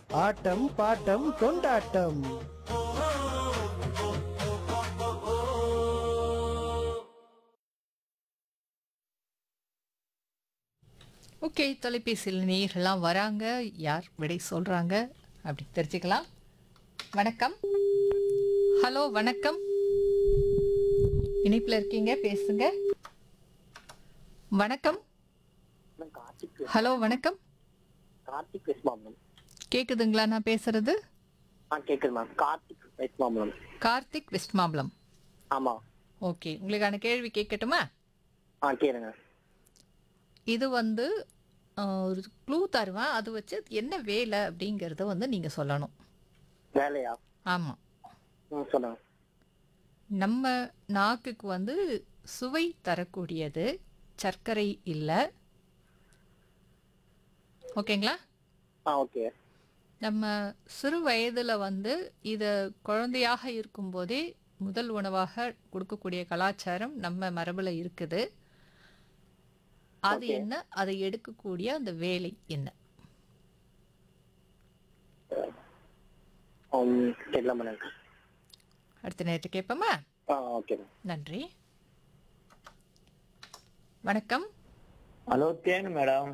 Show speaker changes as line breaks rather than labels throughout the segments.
ஆட்டம் bottom கொண்டாட்டம்
okay தொலைபேசியில் நேயர்கள்லாம் வராங்க யார் விடை சொல்றாங்க அப்படி தெரிஞ்சுக்கலாம் வணக்கம் ஹலோ வணக்கம் இணைப்பில் இருக்கீங்க பேசுங்க வணக்கம்
கார்த்திக்
ஹலோ வணக்கம்
கார்த்திக் வெஸ்மாம்பலம்
கேக்குதுங்களா நான் பேசுறது
ஆ கேக்குது மேம் கார்த்திக் வெஸ்மாம்பலம்
கார்த்திக் வெஸ்ட் மாம்பலம்
ஆமா
ஓகே உங்களுக்கான கேள்வி கேட்கட்டுமா
ஆ கேளுங்க
இது வந்து ஆஹ், ஒரு க்ளூ தருவேன் அது வச்சு அது என்ன வேலை அப்படிங்கிறத வந்து நீங்கள் சொல்லணும்
வேலையா
ஆமாம்
ம் சொல்லுங்க
நம்ம நாக்குக்கு வந்து சுவை தரக்கூடியது சர்க்கரை இல்லை ஓகேங்களா
ஆ ஓகே
நம்ம சிறு வயதில் வந்து இதை குழந்தையாக இருக்கும்போதே முதல் உணவாக கொடுக்கக்கூடிய கலாச்சாரம் நம்ம மரபில் இருக்குது அது
Okay.
என்ன அதை எடுக்கக்கூடிய அந்த வேலை என்ன
ம் தெரியல மேடம்
அடுத்த நேரத்தை கேட்போமா
ஆ ஓகே மேம்
நன்றி வணக்கம்
ஹலோ தேனு மேடம்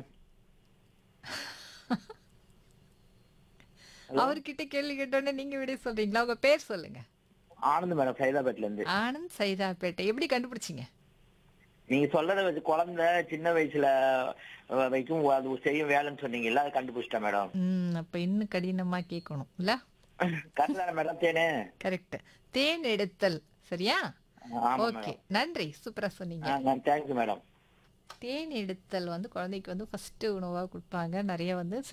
அவர்கிட்ட கேள்வி கேட்டோன்னே நீங்க விட சொல்றீங்களா உங்க பேர் சொல்லுங்க
ஆனந்த் மேடம் சைதாபேட்ல இருந்து
ஆனந்த் சைதாப்பேட்டை எப்படி கண்டுபிடிச்சீங்க
நீங்க சொல்றத வச்சு குழந்தை சின்ன வயசுல அஹ், வைக்கும் அது செய்யும் வேலைன்னு சொன்னீங்கல்ல அதை கண்டுபிடிச்சிட்டேன் மேடம்
ம் அப்ப இன்னும் கடினமா கேட்கணும் இல்ல
கரெக்ட் தானே மேடம் தேனு
கரெக்ட் தேன் எடுத்தல் சரியா
ஆமா
ஓகே நன்றி சூப்பரா சொன்னீங்க
மேடம் தேங்க்யூ மேடம்
தேன் எடுத்தல் வந்து குழந்தைக்கு வந்து ஃபர்ஸ்ட் உணவா கொடுப்பாங்க நிறைய வந்து